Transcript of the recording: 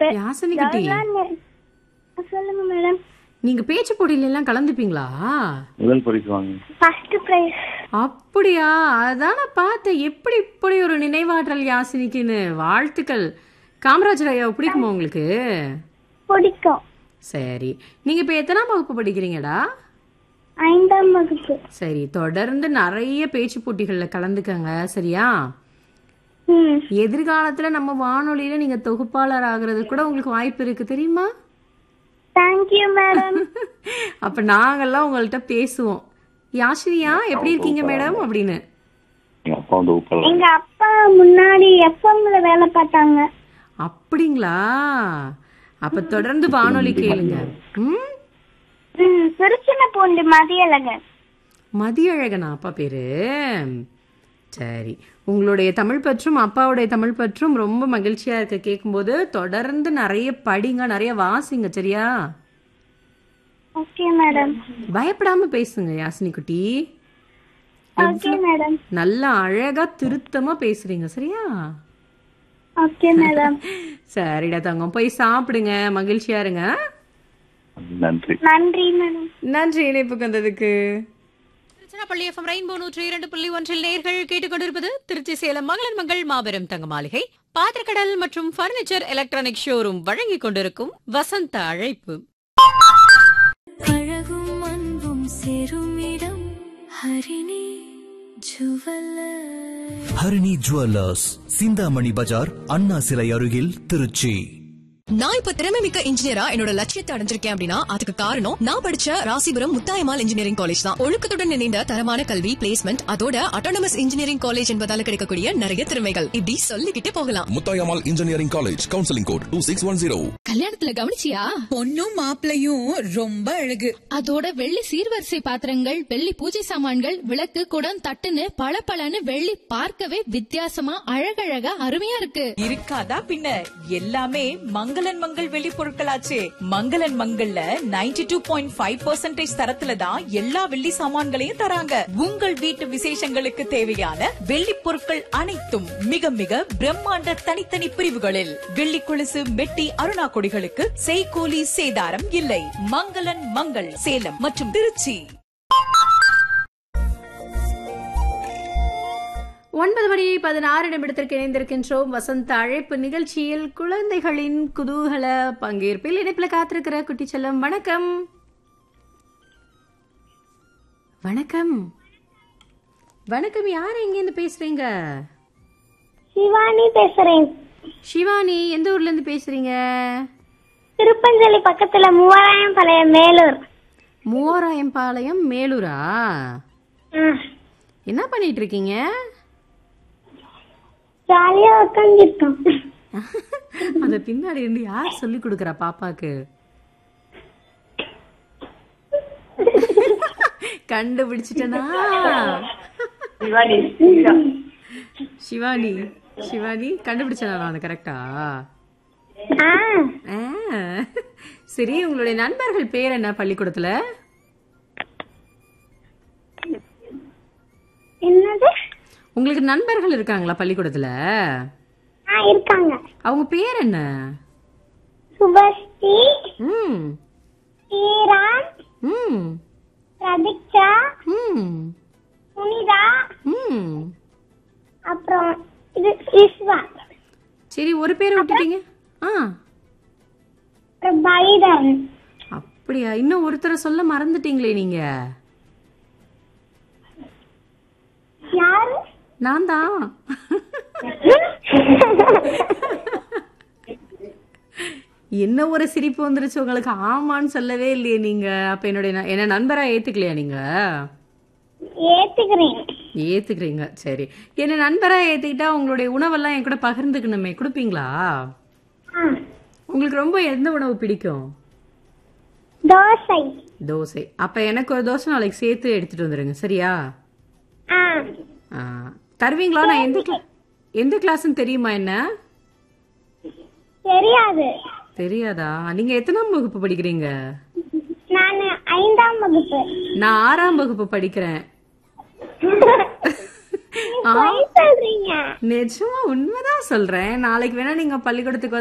வகுப்பு யாசினி குட்டி ஜவஹர்லால் நெ- சொல்லுங்க மேடம் நீங்க பேச்சு போட்டியில எல்லாம் கலந்துப்பீங்களா முதல் பரிசு வாங்க ஃபர்ஸ்ட் பிரைஸ் அப்படியா அதான் நான் பார்த்தேன் எப்படி இப்படி ஒரு நினைவாற்றல் யாசினிக்குன்னு வாழ்த்துக்கள் காமராஜர் ஐயாவை பிடிக்குமா உங்களுக்கு பிடிக்கும் சரி நீங்க இப்ப எத்தனாம் வகுப்பு படிக்கிறீங்கடா ஐந்தாம் வகுப்பு சரி தொடர்ந்து நிறைய பேச்சு போட்டிகள்ல கலந்துக்கங்க சரியா ம் எதிர்காலத்துல நம்ம வானொலியில நீங்க தொகுப்பாளர் ஆகுறது கூட உங்களுக்கு வாய்ப்பு இருக்கு தெரியுமா தேங்க்யூ மேடம் அப்ப நாங்கெல்லாம் உங்கள்ட்ட பேசுவோம் யாஷினியா எப்படி இருக்கீங்க மேடம் அப்படின்னு எங்க அப்பா வந்து உப்பல் எங்க அப்பா முன்னாடி எஃப்எம்ல வேலை பார்த்தாங்க அப்படிங்களா அப்ப தொடர்ந்து வானொலி கேளுங்க ம் ம் திருச்சின பூண்டு மதியழகன் மதியழகனா அப்பா பேரு சரி உங்களுடைய தமிழ் பற்றும் அப்பாவுடைய தமிழ் பற்றும் ரொம்ப மகிழ்ச்சியா இருக்க கேட்கும்போது தொடர்ந்து நிறைய படிங்க நிறைய வாசிங்க சரியா ஓகே மேடம் பயப்படாம பேசுங்க யாசினி குட்டி ஓகே மேடம் நல்லா அழகா திருத்தமா பேசுறீங்க சரியா ஓகே மேடம் சரிடா தங்கம் போய் சாப்பிடுங்க மகிழ்ச்சியா இருங்க நன்றி நன்றி மேடம் நன்றி இணைப்புக்கு வந்ததுக்கு திருச்சிராப்பள்ளி எஃப்எம் ரெயின்போ நூற்றி இரண்டு புள்ளி ஒன்றில் நேர்கள் கேட்டுக்கொண்டிருப்பது திருச்சி சேலம் மகளிர் மங்கள் மாபெரும் தங்க மாளிகை பாத்திரக்கடல் மற்றும் பர்னிச்சர் எலக்ட்ரானிக் ஷோரூம் வழங்கிக் கொண்டிருக்கும் வசந்த அழைப்பு அழகும் அன்பும் சேரும் இடம் ஹரிணி ஜுவல்லர் ஹரிணி ஜுவல்லர்ஸ் சிந்தாமணி பஜார் அண்ணா சிலை அருகில் திருச்சி நான் இப்ப திறமை மிக்க இன்ஜினியரா என்னோட லட்சியத்தை அடைஞ்சிருக்கேன் அப்படின்னா அதுக்கு காரணம் நான் படிச்ச ராசிபுரம் முத்தாயமால் இன்ஜினியரிங் காலேஜ் தான் ஒழுக்கத்துடன் இணைந்த தரமான கல்வி பிளேஸ்மெண்ட் அதோட அட்டானமஸ் இன்ஜினியரிங் காலேஜ் என்பதால கிடைக்கக்கூடிய நிறைய திறமைகள் இப்படி சொல்லிக்கிட்டே போகலாம் Muthayammal engineering college counselling code two six one zero கல்யாணத்துல கவனிச்சியா பொண்ணும் மாப்பிளையும் ரொம்ப அழகு அதோட வெள்ளி சீர்வரிசை பாத்திரங்கள் வெள்ளி பூஜை சாமான்கள் விளக்கு குடம் தட்டுன்னு பளபளன்னு வெள்ளி பார்க்கவே வித்தியாசமா அழகழகா அருமையா இருக்கு இருக்காதா பின்ன எல்லாமே மங்களன் மங்கள் வெளி பொருட்களாச்சே மங்களன் மங்கள்ல 92.5% டூ பாயிண்ட் ஃபைவ் பர்சன்டேஜ் தரத்துல தான் எல்லா வெள்ளி சாமான்களையும் தராங்க உங்கள் வீட்டு விசேஷங்களுக்கு தேவையான வெள்ளி பொருட்கள் அனைத்தும் மிக மிக பிரம்மாண்ட தனித்தனி பிரிவுகளில் வெள்ளி கொலுசு மெட்டி அருணா கொடிகளுக்கு செய்கூலி சேதாரம் இல்லை மங்களன் மங்கள் சேலம் மற்றும் திருச்சி ஒன்பது மணி பதினாறு நிமிடத்திற்கு இணைந்திருக்கின்றோம் வசந்த அழைப்பு நிகழ்ச்சியில் குழந்தைகளின் குதூகல பங்கேற்பில் இணைப்புல காத்திருக்கிற குட்டி செல்லம் வணக்கம் வணக்கம் வணக்கம் யார் எங்கேருந்து பேசுறீங்க சிவானி பேசுறேன் சிவானி எந்த ஊர்ல இருந்து பேசுறீங்க திருப்பஞ்சலி பக்கத்துல மூவாயிரம் பழைய மேலூர் மூவாராயம் பாளையம் மேலூரா ம், என்ன பண்ணிட்டு இருக்கீங்க ஜாலியா உட்காந்துருக்கோம் அந்த பின்னாடி இருந்து யார் சொல்லி கொடுக்கறா பாப்பாக்கு கண்டுபிடிச்சிட்டனா சிவானி சிவானி கண்டுபிடிச்சனா நான் கரெக்டா ஆ சரி உங்களுடைய நண்பர்கள் பேர் என்ன பள்ளிக்கூடத்துல என்னது உங்களுக்கு நண்பர்கள் இருக்காங்களா பள்ளிக்கூடத்துல ஆ இருக்காங்க அவங்க பேர் என்ன சுபஸ்ரீ ம் ஸ்ரீராம் ம் பிரதீக்ஷா ம் புனிதா ம் அப்புறம் இது விஸ்வா சரி ஒரு பேரை விட்டுட்டீங்க ஆ அப்புறம் பைடன் அப்படியா இன்னும் ஒருத்தரை சொல்ல மறந்துட்டீங்களே நீங்க யாரு நான் தான் என்ன ஒரு சிரிப்பு வந்துருச்சு உங்களுக்கு ஆமான்னு சொல்லவே இல்லையே நீங்க அப்ப என்னுடைய ந- என்ன நண்பரா ஏத்துக்கலையா நீங்க ஏத்துக்கிறேன் ஏத்துக்கிறீங்க சரி என்ன நண்பரா ஏத்துக்கிட்டா உங்களுடைய உணவெல்லாம் என் கூட பகிர்ந்துக்கணுமே கொடுப்பீங்களா ஆ, உங்களுக்கு ரொம்ப எந்த உணவு பிடிக்கும் தோசை தோசை அப்ப எனக்கு ஒரு தோசை நாளைக்கு சேர்த்து எடுத்துட்டு வந்துருங்க சரியா ஆ ஆ, தருவீங்களா நான் எந்த கிளா- எந்த கிளாஸ்ன்னு தெரியுமா என்ன தெரியாது தெரியாதா நீங்க எத்தனாம் வகுப்பு படிக்கிறீங்க நான் ஐந்தாம் வகுப்பு நான் ஆறாம் வகுப்பு படிக்கிறேன் ஆ, பொய் சொல்றீங்க நிஜமா உண்மைதான் சொல்றேன் நாளைக்கு வேணா நீங்க பள்ளிக்கூடத்துக்கு